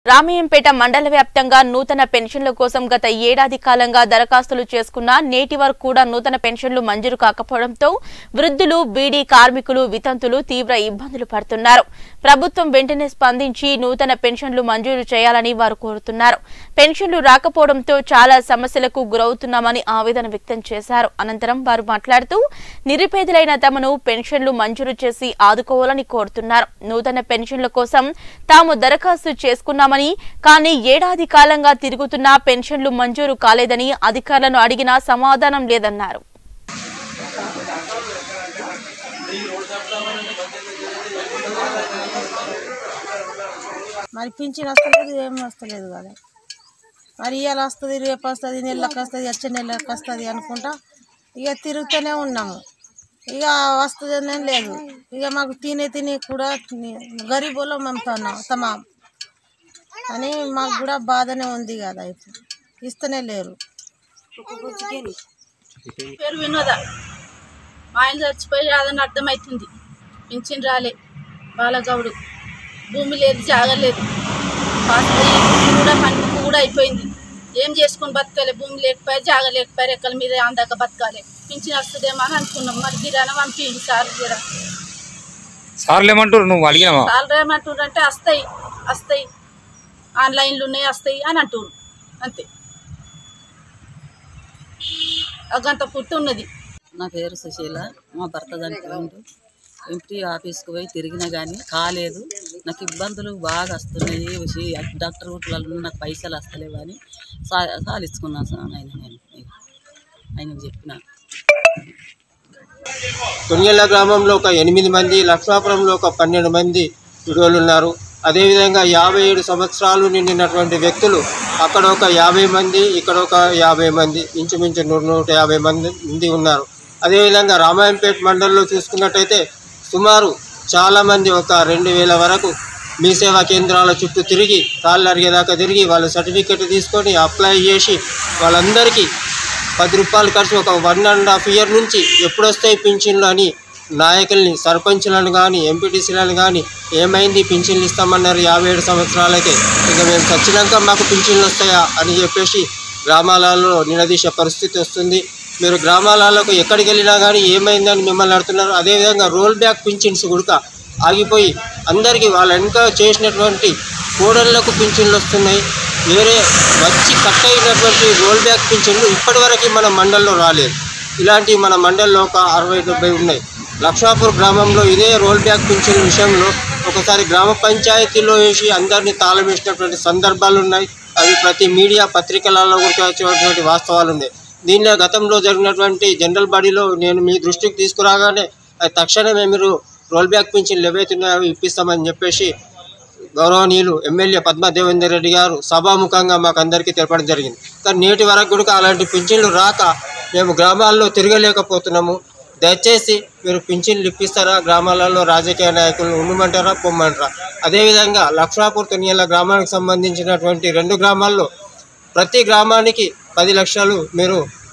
రామయ్యంపేట మండల వ్యాప్తంగా నూతన పెన్షన్ల కోసం గత ఏడాది కాలంగా దరఖాస్తులు చేసుకున్న నేటి వరకు కూడా నూతన పెన్షన్లు మంజూరు కాకపోవడంతో వృద్ధులు బీడీ కార్మికులు వితంతులు తీవ్ర ఇబ్బందులు పడుతున్నారు ప్రభుత్వం వెంటనే స్పందించి నూతన పెన్షన్లు మంజూరు చేయాలని వారు కోరుతున్నారు పెన్షన్లు రాకపోవడంతో చాలా సమస్యలకు గురవుతున్నామని ఆవేదన వ్యక్తం చేశారు అనంతరం వారు మాట్లాడుతూ నిరుపేదలైన తమను పెన్షన్లు మంజూరు చేసి ఆదుకోవాలని కోరుతున్నారు నూతన పెన్షన్ల కోసం తాము దరఖాస్తు చేసుకున్నామని కానీ ఏడాది కాలంగా తిరుగుతున్నా పెన్షన్లు మంజూరు కాలేదని అధికారులను అడిగినా సమాధానం లేదన్నారు మరి పింఛన్ వస్తలేదు ఏం వస్తలేదు కదా మరి ఇవాళ వస్తుంది రేపు వస్తుంది నెలకు వస్తుంది వచ్చే నెలకు వస్తుంది అనుకుంటా ఇక తిరుగుతూనే ఉన్నాము ఇక వస్తుందనే లేదు ఇక మాకు తినే తిని కూడా గరీబులో మేము తన్నాం తమాం అని మాకు కూడా బాధనే ఉంది కదా ఇప్పుడు ఇస్తూనే లేరు పేరు వినోద మా ఆయన చచ్చిపోయి అదని అర్థమవుతుంది పింఛన్ రాలే బాలగౌడు భూమి లేదు జాగ లేదు పాస్పోర్ట్ ఇల్లు కూడా పని బుక్ కూడా అయిపోయింది ఏం చేసుకొని బతకాలి భూమి లేకపోయి జాగ లేకపోయి రెక్కల మీద అందాక బతకాలి పింఛన్ వస్తుందేమో అని అనుకున్నాం మరి గిరాన పంపింది సార్ కూడా సార్లు ఏమంటారు నువ్వు అడిగినావా సాలరీ ఏమంటుండ్రంటే వస్తాయి వస్తాయి ఆన్లైన్లు ఉన్నాయి వస్తాయి అని అంటున్నారు అంతే అగంత పుట్టి ఉన్నది నా పేరు సుశీల మా భర్త చనిపోయిండు ఎంపీ ఆఫీస్కి పోయి తిరిగినా కానీ కాలేదు నాకు ఇబ్బందులు బాగా వస్తున్నాయి వచ్చి డాక్టర్ గుట్లలో నాకు పైసలు వస్తలేవు అని సా సాలిచ్చుకున్నాను సార్ ఆయన నేను ఆయనకు చెప్పిన తొన్యల గ్రామంలో ఒక ఎనిమిది మంది లక్ష్మాపురంలో ఒక పన్నెండు మంది విడుదలు ఉన్నారు అదేవిధంగా యాభై ఏడు సంవత్సరాలు నిండినటువంటి వ్యక్తులు అక్కడ ఒక యాభై మంది ఇక్కడ ఒక యాభై మంది ఇంచుమించు నూట నూట యాభై మంది మంది ఉన్నారు అదేవిధంగా రామాయంపేట మండలంలో చూసుకున్నట్టయితే సుమారు చాలామంది ఒక రెండు వేల వరకు మీ సేవా కేంద్రాల చుట్టూ తిరిగి కాళ్ళు అరిగేదాకా తిరిగి వాళ్ళు సర్టిఫికెట్ తీసుకొని అప్లై చేసి వాళ్ళందరికీ పది రూపాయలు ఖర్చు ఒక వన్ అండ్ హాఫ్ ఇయర్ నుంచి ఎప్పుడు వస్తాయి పింఛన్లు అని నాయకుల్ని సర్పంచ్లను కానీ ఎంపీటీసీలను కానీ ఏమైంది పింఛన్లు ఇస్తామన్నారు యాభై ఏడు సంవత్సరాలకే ఇక మేము చచ్చినాక మాకు పింఛన్లు వస్తాయా అని చెప్పేసి గ్రామాలలో నిలదీసే పరిస్థితి వస్తుంది మీరు గ్రామాలకు ఎక్కడికి వెళ్ళినా కానీ ఏమైందని మిమ్మల్ని అడుగుతున్నారు అదేవిధంగా రోల్ బ్యాక్ పింఛన్స్ కూడా ఆగిపోయి అందరికీ వాళ్ళ వెనుక చేసినటువంటి కోడళ్లకు పింఛన్లు వస్తున్నాయి వేరే వచ్చి కట్ అయినటువంటి రోల్ బ్యాక్ పింఛన్లు ఇప్పటివరకు మన మండల్లో రాలేదు ఇలాంటివి మన మండల్లో ఒక అరవై డెబ్బై ఉన్నాయి లక్షాపూర్ గ్రామంలో ఇదే రోల్ బ్యాక్ పింఛన్ విషయంలో ఒకసారి గ్రామ పంచాయతీలో వేసి అందరినీ తాళం వేసినటువంటి సందర్భాలు ఉన్నాయి అవి ప్రతి మీడియా పత్రికలలో కూడా వచ్చినటువంటి వాస్తవాలు ఉన్నాయి దీనిలో గతంలో జరిగినటువంటి జనరల్ బాడీలో నేను మీ దృష్టికి తీసుకురాగానే అది తక్షణమే మీరు రోల్ బ్యాక్ పింఛన్లు ఏవైతున్నాయో అవి ఇప్పిస్తామని చెప్పేసి గౌరవనీయులు ఎమ్మెల్యే పద్మా దేవేందర్ రెడ్డి గారు సభాముఖంగా మాకు అందరికీ తెలపడం జరిగింది కానీ నేటి వరకు కూడా అలాంటి పింఛన్లు రాక మేము గ్రామాల్లో తిరగలేకపోతున్నాము దయచేసి మీరు పింఛన్లు ఇప్పిస్తారా గ్రామాలలో రాజకీయ నాయకులను ఉండమంటారా పొమ్మంటారా అదేవిధంగా లక్షాపూర్ తొనియల గ్రామానికి సంబంధించినటువంటి రెండు గ్రామాల్లో ప్రతి గ్రామానికి పది లక్షలు మీరు